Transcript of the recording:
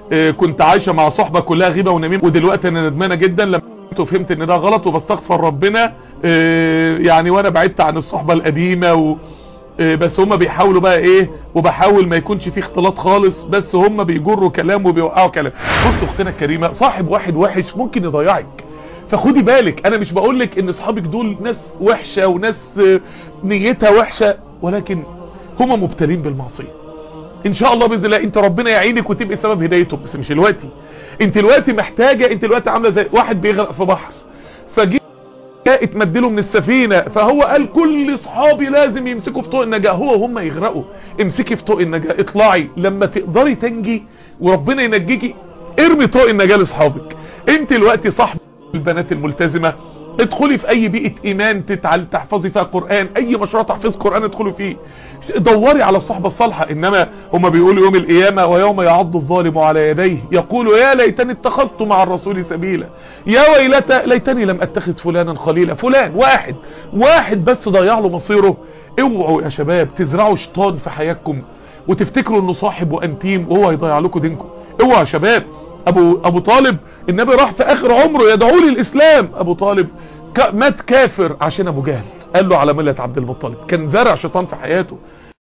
آه، كنت عايشة مع صحبة كلها غيبة ونميمة ودلوقتي انا ندمانة جدا لما فهمت ان ده غلط وبستغفر ربنا آه، يعني وانا بعدت عن الصحبة القديمة و آه، بس هم بيحاولوا بقى ايه وبحاول ما يكونش فيه اختلاط خالص بس هم بيجروا كلام وبيوقعوا كلام بص اختنا الكريمة صاحب واحد وحش ممكن يضيعك فخدي بالك انا مش بقولك ان اصحابك دول ناس وحشة وناس آه، نيتها وحشة ولكن هم مبتلين بالمعصية ان شاء الله باذن الله انت ربنا يعينك وتبقى سبب هدايتهم بس مش دلوقتي انت دلوقتي محتاجه انت دلوقتي عامله زي واحد بيغرق في بحر فجي اتمدله من السفينة فهو قال كل اصحابي لازم يمسكوا في طوق النجاة هو هم يغرقوا امسكي في طوق النجاة اطلعي لما تقدري تنجي وربنا ينجيكي ارمي طوق النجاة لاصحابك انت دلوقتي صاحب البنات الملتزمة ادخلي في اي بيئة ايمان تتعل تحفظي فيها قرآن اي مشروع تحفيظ قرآن ادخلي فيه دوري على الصحبة الصالحة انما هما بيقولوا يوم القيامة ويوم يعض الظالم على يديه يقول يا ليتني اتخذت مع الرسول سبيلا يا ويلتى ليتني لم اتخذ فلانا خليلا فلان واحد واحد بس ضيع له مصيره اوعوا يا شباب تزرعوا شيطان في حياتكم وتفتكروا انه صاحب وانتيم وهو هيضيع لكم دينكم اوعوا يا شباب ابو ابو طالب النبي راح في اخر عمره يدعو للاسلام ابو طالب ك- مات كافر عشان ابو جهل قال له على ملة عبد المطلب كان زرع شيطان في حياته